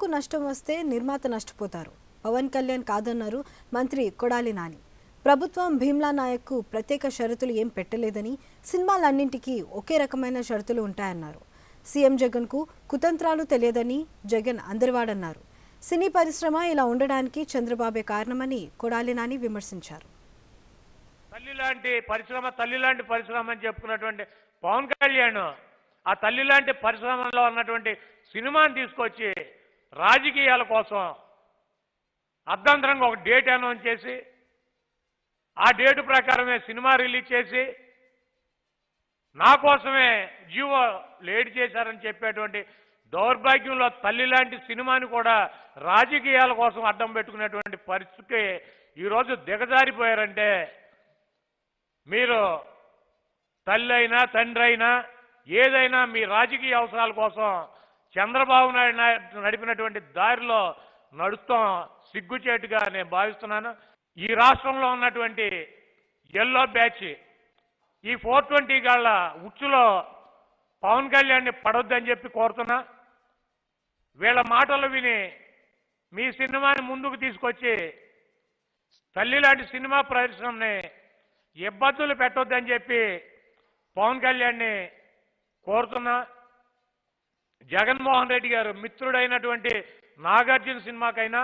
నష్టం వస్తే నిర్మాత నష్టపోతారు పవన్ కళ్యాణ్ కాదన్నారు మంత్రి కొడాలి నాని ప్రభుత్వం భీమ్లా నాయక్కు ప్రత్యేక షరతులు ఏం పెట్టలేదని సినిమాలన్నింటికీ ఒకే రకమైన షరతులు ఉంటాయన్నారు సీఎం జగన్కు కుతంత్రాలు తెలియదని జగన్ అందరివాడన్నారు సినీ పరిశ్రమ ఇలా ఉండడానికి చంద్రబాబే కారణమని కొడాలి నాని విమర్శించారు తల్లి లాంటి పరిశ్రమ తల్లి లాంటి పరిశ్రమ అని చెప్పుకున్నటువంటి పవన్ కళ్యాణ్ ఆ తల్లి లాంటి పరిశ్రమలో ఉన్నటువంటి సినిమాని తీసుకొచ్చి రాజకీయాల కోసం అర్ధంతరంగా ఒక డేట్ అనౌన్స్ చేసి ఆ డేటు ప్రకారమే సినిమా రిలీజ్ చేసి నా కోసమే జీవో లేట్ చేశారని చెప్పేటువంటి దౌర్భాగ్యంలో తల్లి లాంటి సినిమాని కూడా రాజకీయాల కోసం అడ్డం పెట్టుకునేటువంటి పరిస్థితి ఈరోజు దిగజారిపోయారంటే మీరు తల్లి అయినా తండ్రి అయినా ఏదైనా మీ రాజకీయ అవసరాల కోసం చంద్రబాబు నాయుడు నాయ- నడిపినటువంటి దారిలో నడుస్తాం సిగ్గుచేటుగా నేను భావిస్తున్నాను ఈ రాష్ట్రంలో ఉన్నటువంటి ఎల్లో బ్యాచ్ ఈ ఫోర్ ట్వంటీ గాళ్ళ ఉచ్చులో పవన్ కళ్యాణ్ని పడొద్దని చెప్పి కోరుతున్నా వీళ్ళ మాటలు విని మీ సినిమాని ముందుకు తీసుకొచ్చి తల్లి లాంటి సినిమా పరిశ్రమని ఇబ్బందులు పెట్టొద్దని చెప్పి పవన్ కళ్యాణ్ని కోరుతున్నా జగన్మోహన్ రెడ్డి గారు మిత్రుడైనటువంటి నాగార్జున సినిమాకైనా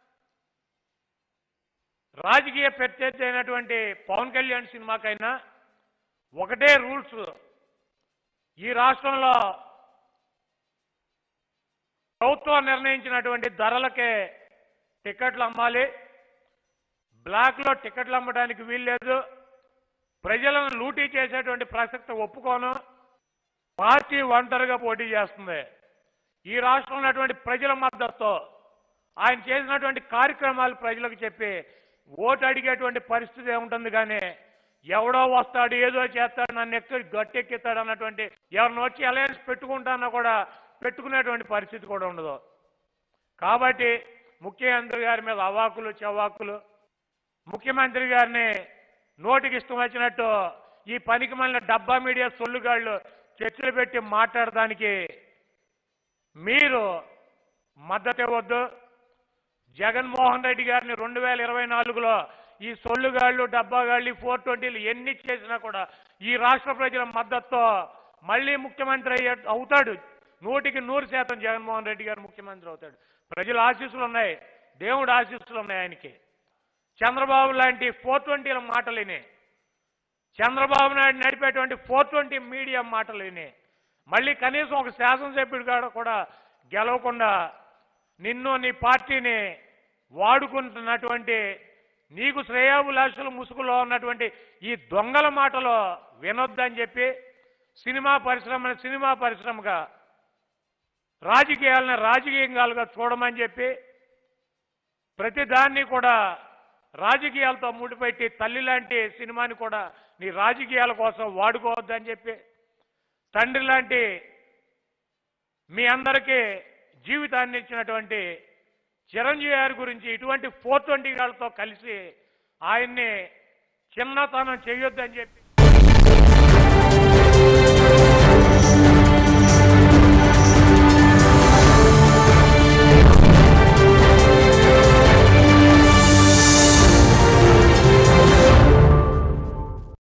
రాజకీయ ప్రత్యర్థి అయినటువంటి పవన్ కళ్యాణ్ సినిమాకైనా ఒకటే రూల్స్ ఈ రాష్ట్రంలో ప్రభుత్వం నిర్ణయించినటువంటి ధరలకే టికెట్లు అమ్మాలి బ్లాక్లో టికెట్లు అమ్మడానికి వీల్లేదు ప్రజలను లూటీ చేసేటువంటి ప్రసక్తి ఒప్పుకోను పార్టీ ఒంటరిగా పోటీ చేస్తుంది ఈ రాష్ట్రంలో ఉన్నటువంటి ప్రజల మద్దతుతో ఆయన చేసినటువంటి కార్యక్రమాలు ప్రజలకు చెప్పి ఓటు అడిగేటువంటి పరిస్థితి ఏముంటుంది కానీ ఎవడో వస్తాడు ఏదో చేస్తాడు నన్ను ఎక్కి గట్టెక్కిస్తాడు అన్నటువంటి ఎవరిని వచ్చి అలయన్స్ పెట్టుకుంటానో కూడా పెట్టుకునేటువంటి పరిస్థితి కూడా ఉండదు కాబట్టి ముఖ్యమంత్రి గారి మీద అవాకులు చవాకులు ముఖ్యమంత్రి గారిని నోటికి ఇష్టం వచ్చినట్టు ఈ పనికి మళ్ళీ డబ్బా మీడియా సొల్లుగాళ్ళు చర్చలు పెట్టి మాట్లాడడానికి మీరు మద్దతు ఇవ్వద్దు జగన్మోహన్ రెడ్డి గారిని రెండు వేల ఇరవై నాలుగులో ఈ సొల్లుగాళ్ళు డబ్బాగాళ్ళు ఫోర్ ట్వంటీలు ఎన్ని చేసినా కూడా ఈ రాష్ట్ర ప్రజల మద్దతుతో మళ్ళీ ముఖ్యమంత్రి అయ్యే అవుతాడు నూటికి నూరు శాతం జగన్మోహన్ రెడ్డి గారు ముఖ్యమంత్రి అవుతాడు ప్రజల ఆశీస్సులు ఉన్నాయి దేవుడు ఆశీస్సులు ఉన్నాయి ఆయనకి చంద్రబాబు లాంటి ఫోర్ ట్వంటీల మాటలు విని చంద్రబాబు నాయుడు నడిపేటువంటి ఫోర్ ట్వంటీ మీడియా మాటలు విని మళ్ళీ కనీసం ఒక శాసనసభ్యుడు కాడ కూడా గెలవకుండా నిన్ను నీ పార్టీని వాడుకుంటున్నటువంటి నీకు శ్రేయాభిలాషుల ముసుగులో ఉన్నటువంటి ఈ దొంగల మాటలు వినొద్దని చెప్పి సినిమా పరిశ్రమని సినిమా పరిశ్రమగా రాజకీయాలను రాజకీయంగాలుగా చూడమని చెప్పి ప్రతి దాన్ని కూడా రాజకీయాలతో ముడిపెట్టి తల్లి లాంటి సినిమాని కూడా నీ రాజకీయాల కోసం వాడుకోవద్దని చెప్పి తండ్రి లాంటి మీ అందరికీ జీవితాన్ని ఇచ్చినటువంటి చిరంజీవి గారి గురించి ఇటువంటి ఫోర్ ట్వంటీ గాళ్ళతో కలిసి ఆయన్ని చిన్నతనం చేయొద్దని చెప్పి